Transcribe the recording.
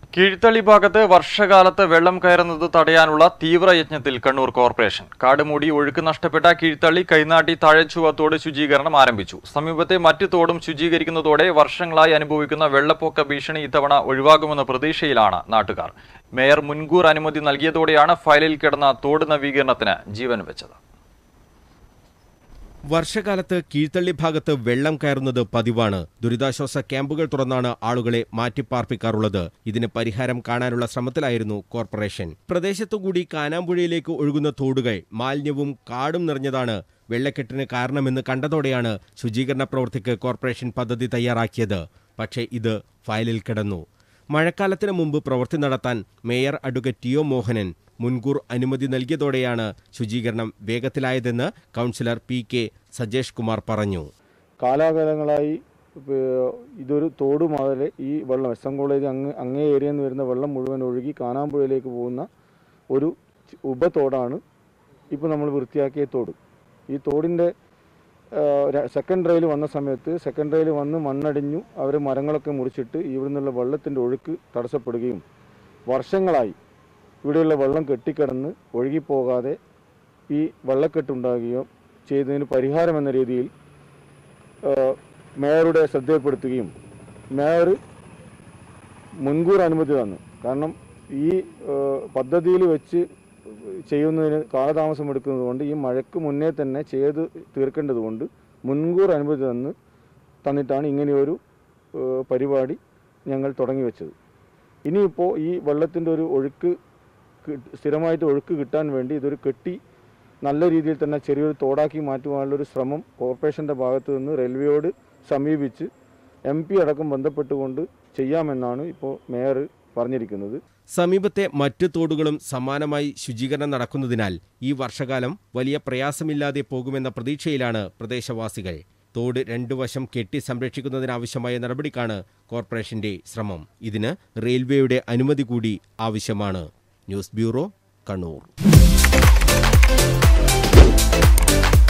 കീഴ്ത്തള്ളി ഭാഗത്ത് വർഷകാലത്ത് വെള്ളം കയറുന്നത് തടയാനുള്ള തീവ്രയജ്ഞത്തിൽ കണ്ണൂർ കോർപ്പറേഷൻ കാടുമൂടി ഒഴുക്ക് നഷ്ടപ്പെട്ട കീഴ്ത്തള്ളി കൈനാട്ടി താഴെച്ചുവ തോട് ശുചീകരണം ആരംഭിച്ചു സമീപത്തെ മറ്റു തോടും ശുചീകരിക്കുന്നതോടെ വർഷങ്ങളായി അനുഭവിക്കുന്ന വെള്ളപ്പൊക്ക ഭീഷണി ഇത്തവണ ഒഴിവാകുമെന്ന പ്രതീക്ഷയിലാണ് നാട്ടുകാർ മേയർ മുൻകൂർ അനുമതി നൽകിയതോടെയാണ് ഫയലിൽ കിടന്ന തോട് നവീകരണത്തിന് ജീവൻ വെച്ചത് വർഷകാലത്ത് കീഴ്ത്തള്ളി ഭാഗത്ത് വെള്ളം കയറുന്നത് പതിവാണ് ദുരിതാശ്വാസ ക്യാമ്പുകൾ തുറന്നാണ് ആളുകളെ മാറ്റിപ്പാർപ്പിക്കാറുള്ളത് ഇതിന് പരിഹാരം കാണാനുള്ള ശ്രമത്തിലായിരുന്നു കോർപ്പറേഷൻ പ്രദേശത്തുകൂടി കാനാമ്പുഴയിലേക്ക് ഒഴുകുന്ന തോടുകൾ മാലിന്യവും കാടും നിറഞ്ഞതാണ് വെള്ളക്കെട്ടിന് കാരണമെന്ന് കണ്ടതോടെയാണ് ശുചീകരണ പ്രവൃത്തിക്ക് കോർപ്പറേഷൻ പദ്ധതി തയ്യാറാക്കിയത് പക്ഷേ ഇത് ഫയലിൽ കിടന്നു മഴക്കാലത്തിന് മുമ്പ് പ്രവൃത്തി നടത്താൻ mayor advocate T O Mohanan മുൻകൂർ അനുമതി നൽകിയതോടെയാണ് ശുചീകരണം വേഗത്തിലായതെന്ന് councillor P K Sajesh Kumar പറഞ്ഞു കാലാകാലങ്ങളായി ഏഹ്, ഇതൊരു തോട് മുതൽ ഈ വെള്ളം എസ് എം കോളേജ് അങ്ങ് അങ്ങേ ഏരിയയിൽ നിന്ന് വരുന്ന വെള്ളം മുഴുവൻ ഒഴുകി കാനാമ്പുഴയിലേക്ക് പോകുന്ന ഒരു ച്- ഉപതോടാണ് ഇപ്പോൾ നമ്മൾ വൃത്തിയാക്കിയ തോട് ഈ തോടിൻ്റെ സെക്കൻഡ് റെയിൽ വന്ന സമയത്ത് സെക്കൻഡ് റെയിൽ വന്ന് മണ്ണടിഞ്ഞു അവർ മരങ്ങളൊക്കെ മുറിച്ചിട്ട് ഇവിടെ നിന്നുള്ള വെള്ളത്തിൻ്റെ ഒഴുക്ക് തടസ്സപ്പെടുകയും വർഷങ്ങളായി ഇവിടെയുള്ള വെള്ളം കെട്ടിക്കിടന്ന് ഒഴുകിപ്പോകാതെ ഈ വെള്ളക്കെട്ടുണ്ടാകുകയോ ചെയ്തതിന് പരിഹാരം എന്ന രീതിയിൽ ഏഹ്, മേയറുടെ ശ്രദ്ധയിൽപ്പെടുത്തുകയും മേയർ മുൻകൂർ അനുമതി തന്നു കാരണം ഈ ഏഹ്, പദ്ധതിയിൽ വെച്ച് ചെയ്യുന്നതിന് കാലതാമസം എടുക്കുന്നത് കൊണ്ട് ഈ മഴയ്ക്ക് മുന്നേ തന്നെ ചെയ്ത് തീർക്കേണ്ടത് കൊണ്ട് മുൻകൂർ അനുമതി തന്ന് തന്നിട്ടാണ് ഇങ്ങനെയൊരു ഏഹ്, പരിപാടി ഞങ്ങൾ തുടങ്ങി വെച്ചത് ഇനിയിപ്പോൾ ഈ വെള്ളത്തിൻ്റെ ഒരു ഒഴുക്ക് കി- സ്ഥിരമായിട്ട് ഒഴുക്ക് കിട്ടാൻ വേണ്ടി ഇതൊരു കെട്ടി നല്ല രീതിയിൽ തന്നെ ചെറിയൊരു തോടാക്കി മാറ്റുവാനുള്ളൊരു ശ്രമം കോർപ്പറേഷൻ്റെ ഭാഗത്തു നിന്ന് റെയിൽവേയോട് സമീപിച്ച് എം പി അടക്കം ബന്ധപ്പെട്ടുകൊണ്ട് ചെയ്യാമെന്നാണ് ഇപ്പോൾ മേയർ പറഞ്ഞിരിക്കുന്നത് സമീപത്തെ മറ്റ് തോടുകളും സമാനമായി ശുചീകരണം നടക്കുന്നതിനാൽ ഈ വർഷകാലം വലിയ പ്രയാസമില്ലാതെ പോകുമെന്ന പ്രതീക്ഷയിലാണ് പ്രദേശവാസികൾ തോട് രണ്ടു വശം കെട്ടി സംരക്ഷിക്കുന്നതിനാവശ്യമായ നടപടിക്കാണ് കോർപ്പറേഷന്റെ ശ്രമം ഇതിന് റെയിൽവേയുടെ അനുമതി കൂടി ആവശ്യമാണ് ന്യൂസ് ബ്യൂറോ കണ്ണൂർ